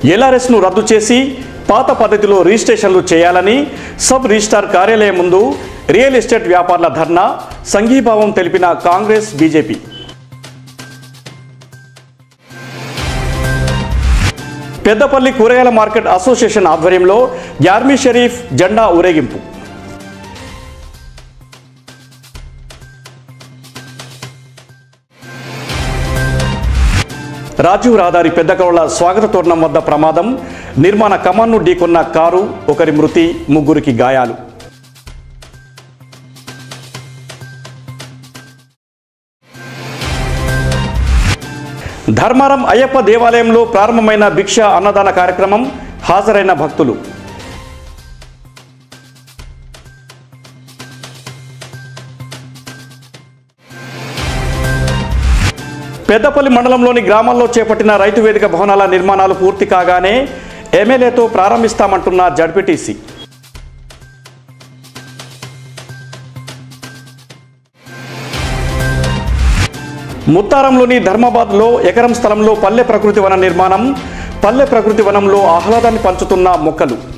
ఎల్ఆర్ఎస్ను రద్దు చేసి పాత పద్ధతిలో రిజిస్ట్రేషన్లు చేయాలని సబ్ రిజిస్ట్రార్ కార్యాలయం ముందు రియల్ ఎస్టేట్ వ్యాపారుల ధర్నా సంఘీభావం తెలిపిన కాంగ్రెస్ బీజేపీ పెద్దపల్లి కూరగాయల మార్కెట్ అసోసియేషన్ ఆధ్వర్యంలో యార్మీ షరీఫ్ జెండా ఊరేగింపు రాజీవ్ రహదారి పెద్ద కౌళ్ల స్వాగత తోరణం వద్ద ప్రమాదం నిర్మాణ కమాన్ను ఢీకొన్న కారు ఒకరి మృతి ముగ్గురికి గాయాలు ధర్మారం అయ్యప్ప దేవాలయంలో ప్రారంభమైన భిక్ష అన్నదాన కార్యక్రమం హాజరైన భక్తులు పెద్దపల్లి మండలంలోని గ్రామాల్లో చేపట్టిన రైతు వేదిక భవనాల నిర్మాణాలు పూర్తి కాగానే ఎమ్మెల్యేతో ప్రారంభిస్తామంటున్న జడ్పీటీసీ ముత్తారంలోని ధర్మాబాద్లో ఎకరం స్థలంలో పల్లె ప్రకృతి వన నిర్మాణం పల్లె ప్రకృతి వనంలో ఆహ్లాదాన్ని పంచుతున్న మొక్కలు